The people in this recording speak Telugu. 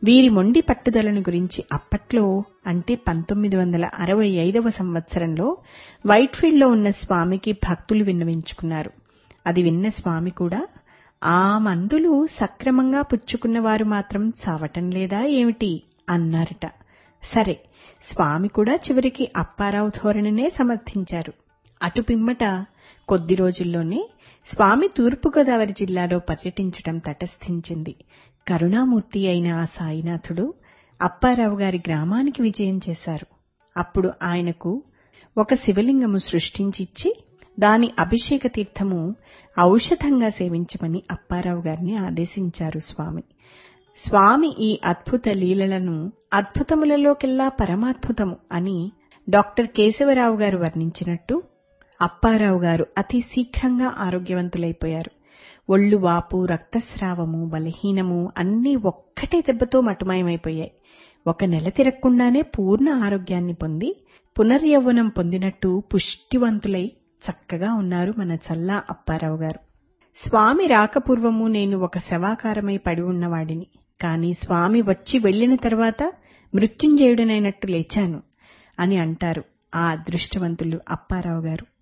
వీరి మొండి పట్టుదలను గురించి అప్పట్లో అంటే పంతొమ్మిది వందల అరవై ఐదవ సంవత్సరంలో వైట్ఫీల్డ్లో ఉన్న స్వామికి భక్తులు విన్నవించుకున్నారు అది విన్న స్వామి కూడా ఆ మందులు సక్రమంగా పుచ్చుకున్న వారు మాత్రం చావటం లేదా ఏమిటి అన్నారట సరే స్వామి కూడా చివరికి అప్పారావు ధోరణినే సమర్థించారు అటు పిమ్మట కొద్ది రోజుల్లోనే స్వామి తూర్పుగోదావరి జిల్లాలో పర్యటించడం తటస్థించింది కరుణామూర్తి అయిన ఆ సాయినాథుడు అప్పారావు గారి గ్రామానికి విజయం చేశారు అప్పుడు ఆయనకు ఒక శివలింగము సృష్టించిచ్చి దాని అభిషేక తీర్థము ఔషధంగా సేవించమని అప్పారావు గారిని ఆదేశించారు స్వామి స్వామి ఈ అద్భుత లీలలను అద్భుతములలోకెల్లా పరమాద్భుతము అని డాక్టర్ కేశవరావు గారు వర్ణించినట్టు అప్పారావు గారు అతి శీఘ్రంగా ఆరోగ్యవంతులైపోయారు ఒళ్ళు వాపు రక్తస్రావము బలహీనము అన్నీ ఒక్కటే దెబ్బతో మటుమాయమైపోయాయి ఒక నెల తిరగకుండానే పూర్ణ ఆరోగ్యాన్ని పొంది పునర్యౌవనం పొందినట్టు పుష్టివంతులై చక్కగా ఉన్నారు మన చల్లా అప్పారావు గారు స్వామి రాకపూర్వము నేను ఒక శవాకారమై పడి ఉన్నవాడిని కాని స్వామి వచ్చి వెళ్లిన తర్వాత మృత్యుంజయుడనైనట్టు లేచాను అని అంటారు ఆ అదృష్టవంతులు అప్పారావు గారు